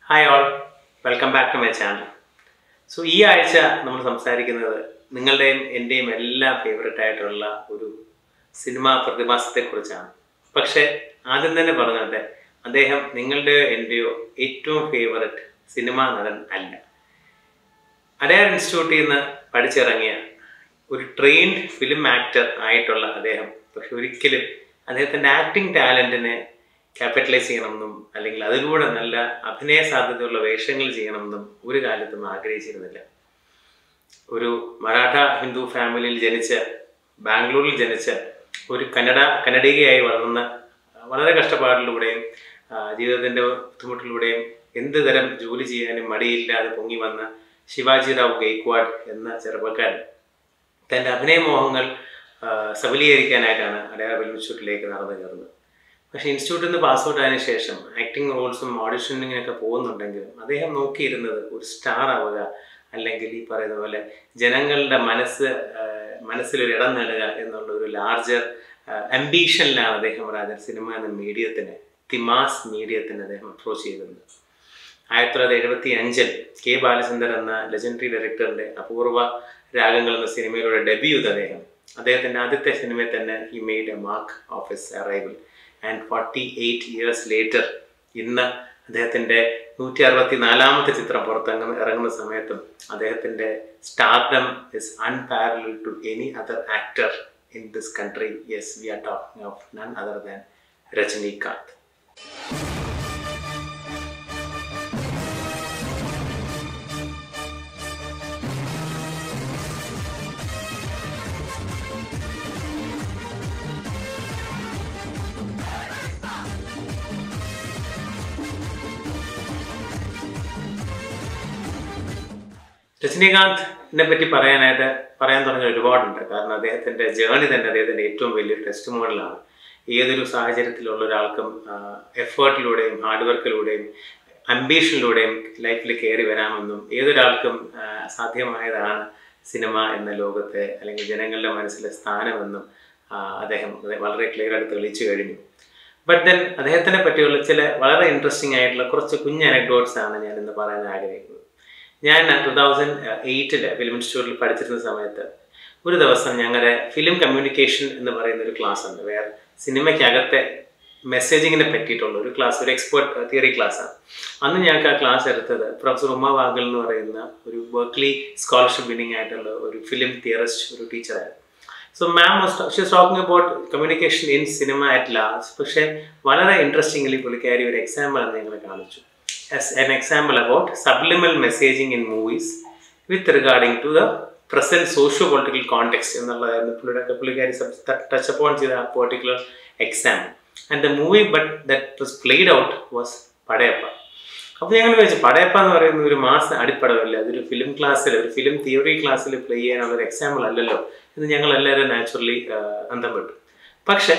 Hi all welcome back to my channel so ഈ ആഴ്ച നമ്മൾ സംസാരിക്കുന്നത് നിങ്ങളുടെയും എൻ്റെയും എല്ലാം ഫേവററ്റ് ആയിട്ടുള്ള ഒരു സിനിമാ പ്രതിഭാസത്തെക്കുറിച്ചാണ് പക്ഷേ ആദ്യം തന്നെ പറഞ്ഞോട്ടെ അദ്ദേഹം നിങ്ങളുടെയോ എൻ്റെയോ ഏറ്റവും ഫേവററ്റ് സിനിമാ നടൻ അല്ല അടയാർ ഇൻസ്റ്റിറ്റ്യൂട്ടിൽ നിന്ന് പഠിച്ചിറങ്ങിയ ഒരു ട്രെയിൻഡ് ഫിലിം ആക്ടർ ആയിട്ടുള്ള അദ്ദേഹം പക്ഷെ ഒരിക്കലും അദ്ദേഹത്തിൻ്റെ ആക്ടിങ് ടാലൻറ്റിനെ ക്യാപിറ്റലൈസ് ചെയ്യണമെന്നും അല്ലെങ്കിൽ അതിലൂടെ നല്ല അഭിനയ സാധ്യതയുള്ള വേഷങ്ങൾ ചെയ്യണമെന്നും ഒരു കാലത്തും ആഗ്രഹിച്ചിരുന്നില്ല ഒരു മറാഠ ഹിന്ദു ഫാമിലിയിൽ ജനിച്ച ബാംഗ്ലൂരിൽ ജനിച്ച ഒരു കന്നഡ കന്നഡികയായി വളർന്ന വളരെ കഷ്ടപ്പാടിലൂടെയും ആ, ജീവിതത്തിന്റെ ബുദ്ധിമുട്ടിലൂടെയും എന്ത് തരം ജോലി ചെയ്യാനും മടിയില്ലാതെ പൊങ്ങി വന്ന ശിവാജി റാവു ഗെയ്ക്വാഡ് എന്ന ചെറുപ്പക്കാരൻ തൻ്റെ അഭിനയമോഹങ്ങൾ ആ, സബലീകരിക്കാനായിട്ടാണ് അടയാർ ഫിലിം ഇൻസ്റ്റിറ്റ്യൂട്ടിലേക്ക് നടന്നു കയറുന്നത് പക്ഷേ ഇൻസ്റ്റിറ്റ്യൂട്ടിൽ നിന്ന് പാസ് ഔട്ട് ആയതിനു ശേഷം ആക്ടിങ് റോൾസും ഓഡിഷനിങ്ങിനൊക്കെ പോകുന്നുണ്ടെങ്കിലും അദ്ദേഹം നോക്കിയിരുന്നത് ഒരു സ്റ്റാർ ആവുക അല്ലെങ്കിൽ ഈ പറയുന്ന പോലെ ജനങ്ങളുടെ മനസ്സ് ആ, മനസ്സിലൊരു ഇടം നേടുക എന്നുള്ള ഒരു ലാർജർ അംബീഷനിലാണ് അദ്ദേഹം രാജൻ സിനിമ എന്ന മീഡിയത്തിന് തിമാസ് മീഡിയത്തിന് അദ്ദേഹം അപ്രോച്ച് ചെയ്തത് ആയിരത്തി തൊള്ളായിരത്തി എഴുപത്തി അഞ്ചിൽ കെ ബാലചന്ദർ എന്ന ലെജൻഡറി ഡയറക്ടറിന്റെ അപൂർവ രാഗങ്ങൾ എന്ന സിനിമയിലൂടെ ഡെബ്യൂ ചെയ്ത അദ്ദേഹം അദ്ദേഹത്തിന്റെ ആദ്യത്തെ സിനിമയിൽ തന്നെ he made a mark of his arrival and forty eight years later ഇന്ന് അദ്ദേഹത്തിന്റെ നൂറ്റി അറുപത്തി നാലാമത്തെ ചിത്രം പുറത്തിറങ്ങുന്ന ഇറങ്ങുന്ന സമയത്തും അദ്ദേഹത്തിന്റെ stardom is unparallel to any other actor in this country yes we are talking of none other than Rajinikanth രജനീകാന്തിനെ പറ്റി പറയാനായിട്ട് പറയാൻ തുടങ്ങിയ ഒരുപാടുണ്ട് കാരണം അദ്ദേഹത്തിന്റെ ജേണി തന്നെ അദ്ദേഹത്തിന്റെ ഏറ്റവും വലിയൊരു ടെസ്റ്റ് മോഡലാണ് ഏതൊരു സാഹചര്യത്തിലുള്ള ഒരാൾക്കും എഫേർട്ടിലൂടെയും ഹാർഡ് വർക്കിലൂടെയും അംബീഷനിലൂടെയും ലൈഫിൽ കയറി വരാമെന്നും ഏതൊരാൾക്കും ആ, സാധ്യമായതാണ് സിനിമ എന്ന ലോകത്തെ അല്ലെങ്കിൽ ജനങ്ങളുടെ മനസ്സിലെ സ്ഥാനമെന്നും ആ, അദ്ദേഹം വളരെ ക്ലിയർ ആയിട്ട് തെളിയിച്ചു കഴിഞ്ഞു ബട്ട് ദെൻ അദ്ദേഹത്തിനെ പറ്റിയുള്ള ചില വളരെ ഇൻട്രസ്റ്റിംഗ് ആയിട്ടുള്ള കുറച്ച് കുഞ്ഞ് അനക്ഡോട്ട്സ് ആണ് ഞാൻ ഇന്ന് പറയാൻ ആഗ്രഹിക്കുന്നത് ഞാൻ ടു തൗസൻഡ് എയ്റ്റില് ഫിലിം ഇൻസ്റ്റിറ്റ്യൂട്ടിൽ പഠിച്ചിരുന്ന സമയത്ത് ഒരു ദിവസം ഞങ്ങളുടെ ഫിലിം കമ്മ്യൂണിക്കേഷൻ എന്ന് പറയുന്ന ഒരു ക്ലാസ് ഉണ്ട് വേറെ സിനിമയ്ക്കകത്തെ മെസ്സേജിങ്ങിനെ പറ്റിയിട്ടുള്ള ഒരു ക്ലാസ് ഒരു എക്സ്പേർട്ട് തിയറി ക്ലാസ്സാണ് അന്ന് ഞങ്ങൾക്ക് ആ ക്ലാസ് എടുത്തത് പ്രൊഫസർ ഉമ്മ വാഗൽ എന്ന് പറയുന്ന ഒരു വർക്ക്ലി സ്കോളർഷിപ്പ് വിന്നിംഗ് ആയിട്ടുള്ള ഒരു ഫിലിം തിയറിസ്റ്റ് ഒരു ടീച്ചറായിരുന്നു so ma'am she's talking about communication in cinema at last പക്ഷേ വളരെ ഇൻട്രസ്റ്റിംഗ്ലി പുള്ളിക്കാരി ഒരു എക്സാമ്പിൾ എന്ന് ഞങ്ങളെ കാണിച്ചു as an example about subliminal messaging in movies with regarding to the present socio-political context എന്നുള്ളതായിരുന്നു പുള്ളിയുടെ പുള്ളിക്കാരി ടച്ച് അപ്പോൺ ചെയ്ത ആ particular exam and the movie but that was played out was Padayappa അപ്പോൾ ഞങ്ങൾ വെച്ചു പടയപ്പ എന്ന് പറയുന്ന ഒരു മാസ അടിപ്പടമല്ല അതൊരു ഫിലിം ക്ലാസ്സിൽ ഒരു ഫിലിം തിയറി ക്ലാസ്സിൽ പ്ലേ ചെയ്യാനുള്ള ഒരു എക്സാമ്പിൾ അല്ലല്ലോ എന്ന് ഞങ്ങൾ എല്ലാവരും നാച്ചുറലി അന്തപ്പെട്ടു പക്ഷേ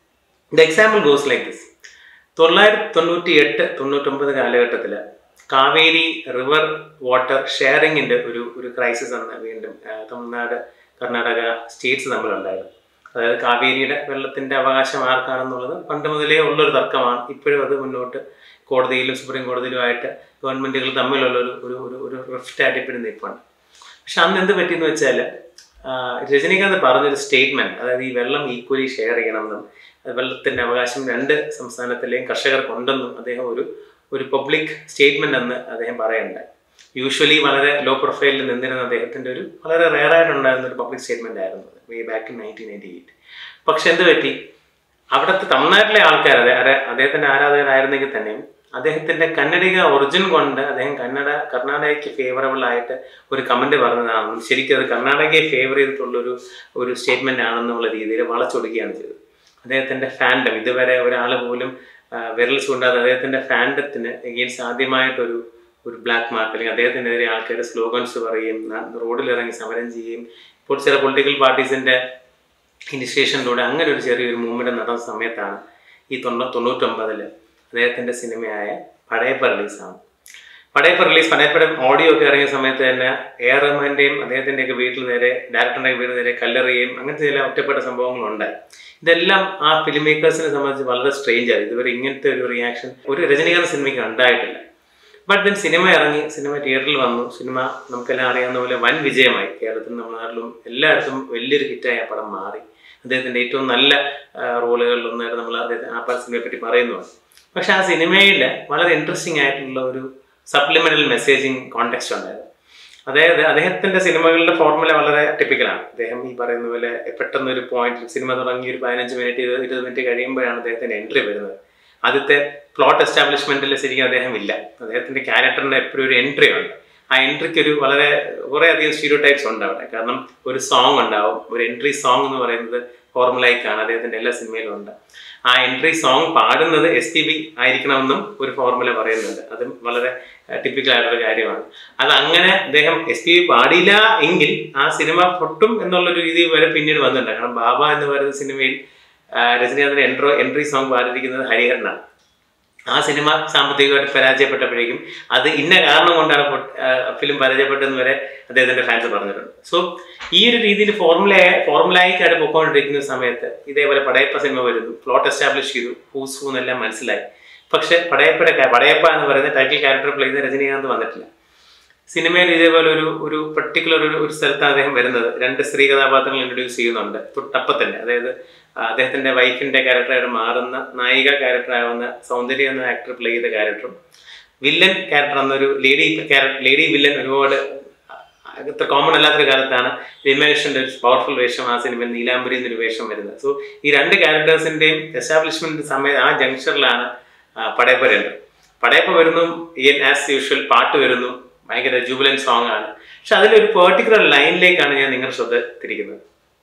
the example goes like this തൊള്ളായിരത്തി തൊണ്ണൂറ്റി എട്ട് തൊണ്ണൂറ്റൊമ്പത് കാലഘട്ടത്തിൽ കാവേരി റിവർ വാട്ടർ ഷെയറിങ്ങിൻ്റെ ഒരു ഒരു ക്രൈസിസ് അന്ന് വീണ്ടും ആ, തമിഴ്നാട് കർണാടക സ്റ്റേറ്റ്സ് തമ്മിലുണ്ടായിരുന്നു അതായത് കാവേരിയുടെ വെള്ളത്തിൻ്റെ അവകാശം ആർക്കാണെന്നുള്ളത് പണ്ട് മുതലേ ഉള്ളൊരു തർക്കമാണ് ഇപ്പോഴും അത് മുന്നോട്ട് കോടതിയിലും സുപ്രീം കോടതിയിലുമായിട്ട് ഗവൺമെൻറ്റുകൾ തമ്മിലുള്ള ഒരു ഒരു ഒരു ഒരു റിഫ്റ്റ് ആയിട്ട് ഇപ്പോഴും നിൽപ്പുണ്ട് പക്ഷെ അന്ന് എന്ത് പറ്റിയെന്ന് വെച്ചാൽ രജനീകാന്ത് പറഞ്ഞൊരു സ്റ്റേറ്റ്മെന്റ് അതായത് ഈ വെള്ളം ഈക്വലി ഷെയർ ചെയ്യണമെന്നും അത് വെള്ളത്തിന്റെ അവകാശം രണ്ട് സംസ്ഥാനത്തിലെയും കർഷകർക്കുണ്ടെന്നും അദ്ദേഹം ഒരു ഒരു പബ്ലിക് സ്റ്റേറ്റ്മെന്റ് എന്ന് അദ്ദേഹം പറയുന്നുണ്ടായി യൂഷ്വലി വളരെ ലോ പ്രൊഫൈലിൽ നിന്നിരുന്ന അദ്ദേഹത്തിന്റെ ഒരു വളരെ റെയർ ആയിട്ടുണ്ടായിരുന്ന ഒരു പബ്ലിക് സ്റ്റേറ്റ്മെന്റ് ആയിരുന്നു way back in nineteen ninety eight പക്ഷെ എന്ത് പറ്റി അവിടുത്തെ തമിഴ്നാട്ടിലെ ആൾക്കാർ അതെ അതെ അദ്ദേഹത്തിന്റെ ആരാധകരായിരുന്നെങ്കിൽ തന്നെയും അദ്ദേഹത്തിന്റെ കന്നഡിക ഒറിജിൻ കൊണ്ട് അദ്ദേഹം കന്നഡ കർണാടകയ്ക്ക് ഫേവറബിൾ ആയിട്ട് ഒരു കമന്റ് പറഞ്ഞതാണെന്നും ശരിക്കും അത് കർണാടകയെ ഫേവർ ചെയ്തിട്ടുള്ള ഒരു ഒരു സ്റ്റേറ്റ്മെന്റ് ആണെന്നുള്ള രീതിയിൽ വളച്ചൊടുക്കുകയാണ് ചെയ്തത് അദ്ദേഹത്തിന്റെ ഫാൻഡം ഇതുവരെ ഒരാൾ പോലും ആ, വിരൽ ചൂണ്ടാതെ അദ്ദേഹത്തിന്റെ ഫാൻഡത്തിന് എഗെയിൻസ്റ്റ് ആദ്യമായിട്ടൊരു ഒരു ബ്ലാക്ക് മാർക്ക് അല്ലെങ്കിൽ അദ്ദേഹത്തിനെതിരെ ആൾക്കാർ സ്ലോഗൻസ് പറയും ന- റോഡിൽ ഇറങ്ങി സമരം ചെയ്യും ഇപ്പോൾ ചില പൊളിറ്റിക്കൽ പാർട്ടീസിന്റെ ഇനിഷ്യേഷനിലൂടെ അങ്ങനെ ഒരു ചെറിയൊരു മൂവ്മെന്റ് നടന്ന സമയത്താണ് ഈ തൊണ്ണൂ തൊണ്ണൂറ്റൊമ്പതില് അദ്ദേഹത്തിന്റെ സിനിമയായ പടയപ്പ റിലീസാണ് പടയപ്പ റിലീസ് പടയപ്പയുടെ ഓഡിയോ ഒക്കെ ഇറങ്ങിയ സമയത്ത് തന്നെ എ ആർ റഹ്മാന്റെയും അദ്ദേഹത്തിന്റെയൊക്കെ വീട്ടിൽ നേരെ ഡയറക്ടറുടെ വീടിന് നേരെ കല്ലെറിയുകയും അങ്ങനത്തെ ചില ഒറ്റപ്പെട്ട സംഭവങ്ങളുണ്ടായി ഇതെല്ലാം ആ ഫിലിം മേക്കേഴ്സിനെ സംബന്ധിച്ച് വളരെ സ്ട്രേഞ്ച് ആയി ഇതുവരെ ഇങ്ങനത്തെ ഒരു റിയാക്ഷൻ ഒരു രജനീകാന്ത് സിനിമയ്ക്ക് ഉണ്ടായിട്ടില്ല ബട്ട് ദെൻ സിനിമ ഇറങ്ങി സിനിമ തിയേറ്ററിൽ വന്നു സിനിമ നമുക്കെല്ലാം അറിയാവുന്ന പോലെ വൻ വിജയമായി കേരളത്തിലും നമ്മുടെ നാട്ടിലും എല്ലായിടത്തും വലിയൊരു ഹിറ്റായി ആ പടം മാറി അദ്ദേഹത്തിൻ്റെ ഏറ്റവും നല്ല റോളുകളിൽ ഒന്നായിട്ട് നമ്മൾ അദ്ദേഹത്തെ ആ പല സിനിമയെ പറ്റി പറയുന്നുണ്ട് പക്ഷെ ആ സിനിമയിൽ വളരെ ഇൻട്രസ്റ്റിംഗ് ആയിട്ടുള്ള ഒരു സപ്ലിമെന്റൽ മെസ്സേജിങ് കോണ്ടെക്സ്റ്റ് ഉണ്ടായിരുന്നു അതായത് അദ്ദേഹത്തിന്റെ സിനിമകളുടെ ഫോർമുല വളരെ ടിപ്പിക്കലാണ് അദ്ദേഹം ഈ പറയുന്ന പോലെ പെട്ടെന്ന് ഒരു പോയിന്റ് സിനിമ തുടങ്ങി ഒരു പതിനഞ്ച് മിനിറ്റ് ഇരുപത് ഇരുപത് മിനിറ്റ് കഴിയുമ്പോഴാണ് അദ്ദേഹത്തിന്റെ എൻട്രി വരുന്നത് ആദ്യത്തെ പ്ലോട്ട് എസ്റ്റാബ്ലിഷ്മെന്റിൽ ശരിക്കും അദ്ദേഹം ഇല്ല അദ്ദേഹത്തിന്റെ ക്യാരക്ടറിന്റെ എപ്പോഴും ഒരു എൻട്രി ഉണ്ട് ആ എൻട്രിക്ക് ഒരു വളരെ കുറേ അധികം സ്റ്റീരിയോ ടൈപ്സ് ഉണ്ട് അവിടെ കാരണം ഒരു സോങ് ഉണ്ടാവും ഒരു എൻട്രി സോങ് എന്ന് പറയുന്നത് ഫോർമുലൈക്കാണ് അദ്ദേഹത്തിന്റെ എല്ലാ സിനിമയിലും ഉണ്ട് ആ എൻട്രി സോങ് പാടുന്നത് എസ് പി ബി ആയിരിക്കണമെന്നും ഒരു ഫോർമുല പറയുന്നുണ്ട് അതും വളരെ ടിപ്പിക്കൽ ആയിട്ടുള്ള കാര്യമാണ് അത് അങ്ങനെ അദ്ദേഹം എസ് പി ബി പാടിയില്ല എങ്കിൽ ആ സിനിമ പൊട്ടും എന്നുള്ളൊരു രീതി വരെ പിന്നീട് വന്നിട്ടുണ്ട് കാരണം ബാബ എന്ന് പറയുന്ന സിനിമയിൽ രജനീകാന്തിന്റെ എൻട്രോ എൻട്രി സോങ് പാടിയിരിക്കുന്നത് ഹരിഹരനാണ് ആ സിനിമ സാമ്പത്തികമായിട്ട് പരാജയപ്പെട്ടപ്പോഴേക്കും അത് ഇന്ന കാരണം കൊണ്ടാണ് ഫിലിം പരാജയപ്പെട്ടതെന്ന് വരെ അദ്ദേഹത്തിന്റെ ഫാൻസ് പറഞ്ഞിട്ടുണ്ട് സോ ഈ ഒരു രീതിയിൽ ഫോർമുല ഫോർമുലായിക്കായിട്ട് പൊക്കോണ്ടിരിക്കുന്ന സമയത്ത് ഇതേപോലെ പടയപ്പ സിനിമ വരുന്നു പ്ലോട്ട് എസ്റ്റാബ്ലിഷ് ചെയ്തു ഹൂസ് ഹൂ എന്നെല്ലാം മനസ്സിലായി പക്ഷെ പടയപ്പയുടെ പടയപ്പ എന്ന് പറയുന്ന ടൈറ്റിൽ ക്യാരക്ടർ പ്ലേ ചെയ്ത രജനീകാന്ത് വന്നിട്ടില്ല സിനിമയിൽ ഇതേപോലെ ഒരു ഒരു പർട്ടിക്കുലർ ഒരു ഒരു സ്ഥലത്താണ് അദ്ദേഹം വരുന്നത് രണ്ട് സ്ത്രീ കഥാപാത്രങ്ങൾ ഇൻട്രൊഡ്യൂസ് ചെയ്യുന്നുണ്ട് തൊട്ടപ്പം തന്നെ അതായത് അദ്ദേഹത്തിന്റെ വൈഫിന്റെ ക്യാരക്ടറായിട്ട് മാറുന്ന നായിക ക്യാരക്ടറാവുന്ന സൗന്ദര്യ എന്ന ആക്ടർ പ്ലേ ചെയ്ത ക്യാരക്ടറും വില്ലൻ ക്യാരക്ടർ എന്നൊരു ലേഡി ക്യാരക്ടർ ലേഡി വില്ലൻ ഒരുപാട് ഇത്ര കോമൺ അല്ലാത്തൊരു കാലത്താണ് രമേഷിന്റെ ഒരു പവർഫുൾ വേഷം ആ സിനിമയിൽ നീലാംബരി എന്നൊരു വേഷം വരുന്നത് സോ ഈ രണ്ട് ക്യാരക്ടേഴ്സിന്റെയും എസ്റ്റാബ്ലിഷ്മെന്റ് സമയത്ത് ആ ജംഗ്ഷനിലാണ് പടയപ്പ വരുന്നത് പടയപ്പ വരുന്നു ആസ് യൂഷ്വൽ പാട്ട് വരുന്നു ഭയങ്കര ജൂബിലൻ സോങ് ആണ് പക്ഷെ അതിലൊരു പെർട്ടിക്കുലർ ലൈനിലേക്കാണ് ഞാൻ നിങ്ങളുടെ ശ്രദ്ധ തിരിക്കുന്നത്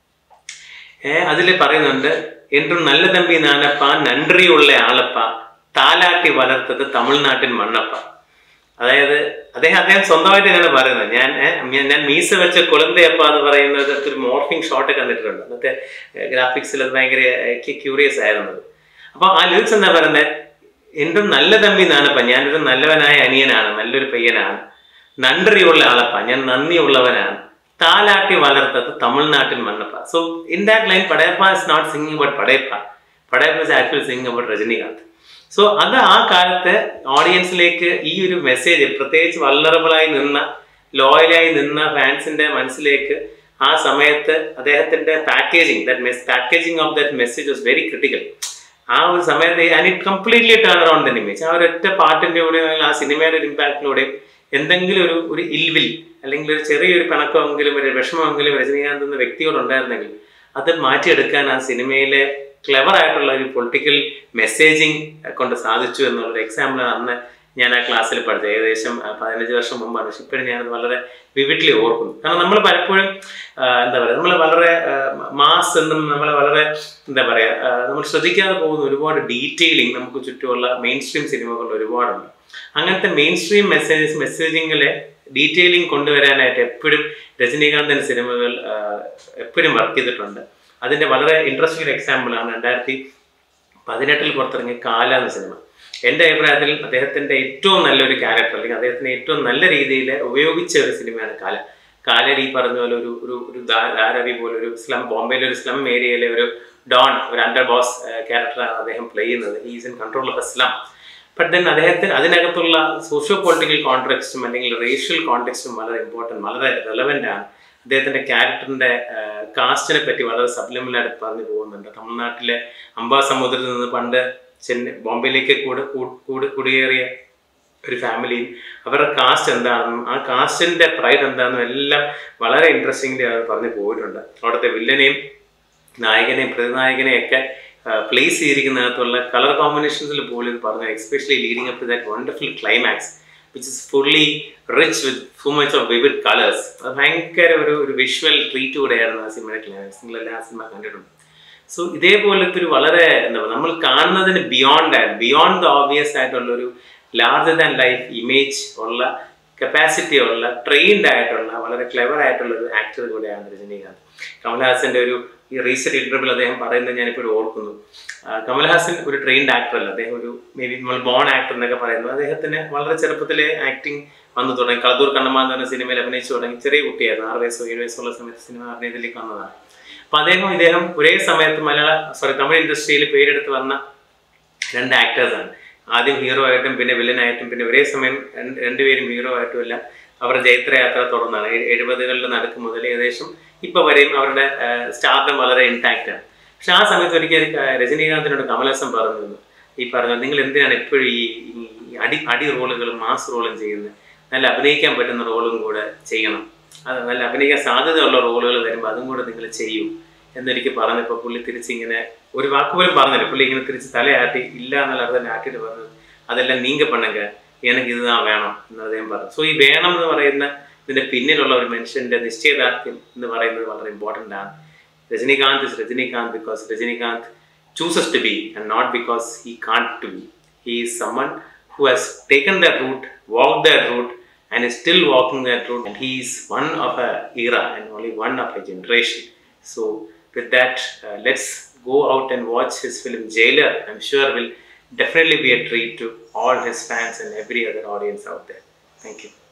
ഏഹ് അതിൽ പറയുന്നുണ്ട് എന്തും നല്ല തമ്പി നാനപ്പ നൻറിയുള്ള ആളപ്പ താലാട്ടി വളർത്തത് തമിഴ്നാട്ടിൻ മണ്ണപ്പ അതായത് അദ്ദേഹം അദ്ദേഹം സ്വന്തമായിട്ട് ഇങ്ങനെ പറയുന്നത് ഞാൻ ഞാൻ മീസ വെച്ച കൊളുന്തയപ്പ എന്ന് പറയുന്നത് ഒരു മോർഫിംഗ് ഷോട്ട് കണ്ടിട്ടുണ്ട് അന്നത്തെ ഗ്രാഫിക്സിൽ അത് ഭയങ്കര ക്യൂറിയസ് ആയിരുന്നത് അപ്പൊ ആ ലിറിക്സ് എന്താ പറയുന്നത് എന്തും നല്ല തമ്പി നാനപ്പ ഞാനൊരു നല്ലവനായ അനിയനാണ് നല്ലൊരു പയ്യനാണ് നൻറിയുള്ള ആളപ്പ ഞാൻ നന്ദിയുള്ളവനാണ് താലാട്ടി വളർത്തത് തമിഴ്നാട്ടിൽ മണ്ണപ്പ so in that line Padayappa is not singing about Padayappa Padayappa is actually singing about Rajinikanth so അത് ആ കാലത്ത് ഓഡിയൻസിലേക്ക് ഈ ഒരു മെസ്സേജ് പ്രത്യേകിച്ച് വല്ലറബിളായി നിന്ന ലോയലായി നിന്ന ഫാൻസിന്റെ മനസ്സിലേക്ക് ആ സമയത്ത് അദ്ദേഹത്തിന്റെ packaging that mess packaging of that message was very critical ആ ഒരു സമയത്ത് and it completely turn around then image ആ ഒരു ഒറ്റ പാട്ടിന്റെ കൂടെ ആ സിനിമയുടെ ഒരു ഇമ്പാക്റ്റിലൂടെയും എന്തെങ്കിലും ഒരു ഒരു ഇൽവിൽ അല്ലെങ്കിൽ ഒരു ചെറിയൊരു പിണക്കമെങ്കിലും ഒരു വിഷമമെങ്കിലും രജനീകാന്ത് എന്ന വ്യക്തിയോടുണ്ടായിരുന്നെങ്കിൽ അത് മാറ്റിയെടുക്കാൻ ആ സിനിമയിലെ ക്ലെവർ ആയിട്ടുള്ള ഒരു പൊളിറ്റിക്കൽ മെസ്സേജിങ് കൊണ്ട് സാധിച്ചു എന്നുള്ളൊരു എക്സാമ്പിൾ അന്ന് ഞാൻ ആ ക്ലാസ്സിൽ പഠിച്ചത് ഏകദേശം പതിനഞ്ച് വർഷം മുമ്പാണ് പക്ഷെ ഇപ്പോഴും ഞാനത് വളരെ വിവിഡ്ലി ഓർക്കുന്നു കാരണം നമ്മൾ പലപ്പോഴും എന്താ പറയുക നമ്മൾ വളരെ മാസ് എന്നും നമ്മൾ വളരെ എന്താ പറയുക നമ്മൾ ശ്രദ്ധിക്കാതെ പോകുന്ന ഒരുപാട് ഡീറ്റെയിലിംഗ് നമുക്ക് ചുറ്റുമുള്ള മെയിൻ സ്ട്രീം സിനിമകളിൽ ഒരുപാടുണ്ട് അങ്ങനത്തെ മെയിൻ സ്ട്രീം മെസ്സേജസ് മെസ്സേജിങ്ങിലെ ഡീറ്റെയിലിംഗ് കൊണ്ടുവരാനായിട്ട് എപ്പോഴും രജനീകാന്തിന്റെ സിനിമകൾ എപ്പോഴും വർക്ക് ചെയ്തിട്ടുണ്ട് അതിന്റെ വളരെ ഇൻട്രസ്റ്റിംഗ് ഒരു എക്സാമ്പിൾ ആണ് രണ്ടായിരത്തി പതിനെട്ടിൽ പുറത്തിറങ്ങിയ കാല എന്ന സിനിമ എൻ്റെ അഭിപ്രായത്തിൽ അദ്ദേഹത്തിന്റെ ഏറ്റവും നല്ലൊരു ക്യാരക്ടർ അല്ലെങ്കിൽ അദ്ദേഹത്തിന് ഏറ്റവും നല്ല രീതിയിൽ ഉപയോഗിച്ച ഒരു സിനിമയാണ് കാല കാലയിൽ ഈ പറഞ്ഞ പോലെ ഒരു ഒരു ഒരു ധാരാവി പോലെ ഒരു സ്ലം ബോംബെയിലെ ഒരു സ്ലം ഏരിയയിലെ ഒരു ഡോൺ ഒരു അണ്ടർ ബോസ് ക്യാരക്ടറാണ് അദ്ദേഹം പ്ലേ ചെയ്യുന്നത് is in control of a slum but then അദ്ദേഹത്തിന് അതിനകത്തുള്ള സോഷ്യോ പൊളിറ്റിക്കൽ കോൺടെക്സ്റ്റും അല്ലെങ്കിൽ റേഷ്യൽ കോൺടെക്സ്റ്റും വളരെ ഇമ്പോർട്ടൻറ്റ് വളരെ റെലവെൻ്റ് ആണ് അദ്ദേഹത്തിന്റെ ക്യാരക്ടറിന്റെ കാസ്റ്റിനെ പറ്റി വളരെ സബ്ലിമിലായിട്ട് പറഞ്ഞു പോകുന്നുണ്ട് തമിഴ്നാട്ടിലെ അംബാസമുദ്രത്തിൽ നിന്ന് പണ്ട് ചെന്നൈ ബോംബെയിലേക്ക് കൂടെ കൂടെ കുടിയേറിയ ഒരു ഫാമിലിയും അവരുടെ കാസ്റ്റ് എന്താണെന്നും ആ കാസ്റ്റിന്റെ പ്രൈഡ് എന്താണെന്നും എല്ലാം വളരെ ഇൻട്രസ്റ്റിംഗ്ലി അവർ പറഞ്ഞു പോയിട്ടുണ്ട് അവിടുത്തെ വില്ലനെയും നായകനെയും പ്രതിനായകനെയും ഒക്കെ പ്ലേസ് ചെയ്തിരിക്കുന്നതിനകത്തുള്ള കളർ കോമ്പിനേഷൻസിൽ പോലും ഇത് പറഞ്ഞു especially leading up to that wonderful climax which is fully rich with ഫു മച്ച് ഓഫ് വിവിഡ് കളേഴ്സ് അത് ഭയങ്കര ഒരു ഒരു വിഷ്വൽ ട്രീറ്റ് കൂടെയായിരുന്നു ആ സിനിമയുടെ ക്ലൈമാക്സ് നിങ്ങളെല്ലാം ആ സിനിമ കണ്ടിട്ടുണ്ട് സോ ഇതേപോലത്തെ ഒരു വളരെ എന്താ പറയുക നമ്മൾ കാണുന്നതിന് ബിയോണ്ട് ആയിട്ട് ബിയോണ്ട് ദ ഓബിയസ് ആയിട്ടുള്ള ഒരു ലാർജർ ദാൻ ലൈഫ് ഇമേജ് ഉള്ള കപ്പാസിറ്റി ഉള്ള ട്രെയിൻഡ് ആയിട്ടുള്ള വളരെ ക്ലെവർ ആയിട്ടുള്ള ഒരു ആക്ടർ കൂടെയാണ് രജനീകാന്ത് കമൽഹാസന്റെ ഒരു ഈ റീസെന്റ് ഇന്റർവ്യൂവിൽ അദ്ദേഹം പറയുന്നത് ഞാനിപ്പോഴും ഓർക്കുന്നു കമൽഹാസൻ ഒരു ട്രെയിൻഡ് ആക്ടർ അല്ല അദ്ദേഹം ഒരു മേ ബി നമ്മൾ ബോൺ ആക്ടർ എന്നൊക്കെ പറയുന്നു അദ്ദേഹത്തിന് വളരെ ചെറുപ്പത്തിലെ ആക്ടിങ് വന്നു തുടങ്ങി കളദൂർ കണ്ണമ്മ എന്ന് പറഞ്ഞ സിനിമയിൽ അഭിനയിച്ചു തുടങ്ങി ചെറിയ കുട്ടിയായിരുന്നു ആറ് വയസ്സോ ഏഴ് വയസ്സുള്ള സമയത്ത് സിനിമ അഭിനയത്തിലേക്ക് വന്നതാണ് അപ്പൊ അദ്ദേഹം ഇദ്ദേഹം ഒരേ സമയത്ത് മലയാള സോറി തമിഴ് ഇൻഡസ്ട്രിയിൽ പേരെടുത്ത് വന്ന രണ്ട് ആക്ടേഴ്സാണ് ആദ്യം ഹീറോ ആയിട്ടും പിന്നെ വില്ലനായിട്ടും പിന്നെ ഒരേ സമയം രണ്ട് രണ്ടുപേരും ഹീറോ ആയിട്ടും എല്ലാം അവരുടെ ജൈത്രയാത്ര തുടർന്നാണ് എ- എഴുപതുകളുടെ നടുക്ക് മുതൽ ഏകദേശം ഇപ്പൊ വരെയും അവരുടെ സ്റ്റാർഡം വളരെ ഇൻടാക്റ്റ് ആണ് പക്ഷെ ആ സമയത്ത് ഒരിക്കൽ ആ, രജനീകാന്തിനോട് കമലഹാസൻ പറഞ്ഞു ഈ പറഞ്ഞ നിങ്ങൾ എന്തിനാണ് എപ്പോഴും ഈ ഈ അടി അടി റോളുകളും മാസ് റോളും ചെയ്യുന്നത് നല്ല അഭിനയിക്കാൻ പറ്റുന്ന റോളും കൂടെ ചെയ്യണം അത് നല്ല അഭിനയിക്കാൻ സാധ്യതയുള്ള റോളുകൾ വരുമ്പോൾ അതും കൂടെ നിങ്ങൾ ചെയ്യൂ എന്നൊരിക്കൽ പറഞ്ഞപ്പോൾ പുള്ളി തിരിച്ചിങ്ങനെ ഒരു വാക്ക് പോലും പറഞ്ഞില്ല പുള്ളി ഇങ്ങനെ തിരിച്ച് തലയാട്ടി ഇല്ല എന്നുള്ള അർത്ഥം ആട്ടിയിട്ട് പറഞ്ഞത് അതെല്ലാം നീങ്ക പണ്ണങ്ക എനിക്ക് ഇതാ വേണം എന്ന് അദ്ദേഹം പറഞ്ഞു സോ ഈ വേണം എന്ന് പറയുന്ന ഇതിന്റെ പിന്നിലുള്ള ഒരു മനുഷ്യന്റെ നിശ്ചയദാർഢ്യം എന്ന് പറയുന്നത് വളരെ ഇമ്പോർട്ടൻ്റ് ആണ് Rajinikanth is Rajinikanth because Rajinikanth chooses to be and not because he can't to be. He is someone who has taken that route, walked that route, and is still walking that route. And he is one of a era and only one of a generation. So with that, uh, let's go out and watch his film Jailer. I'm sure will definitely be a treat to all his fans and every other audience out there. Thank you.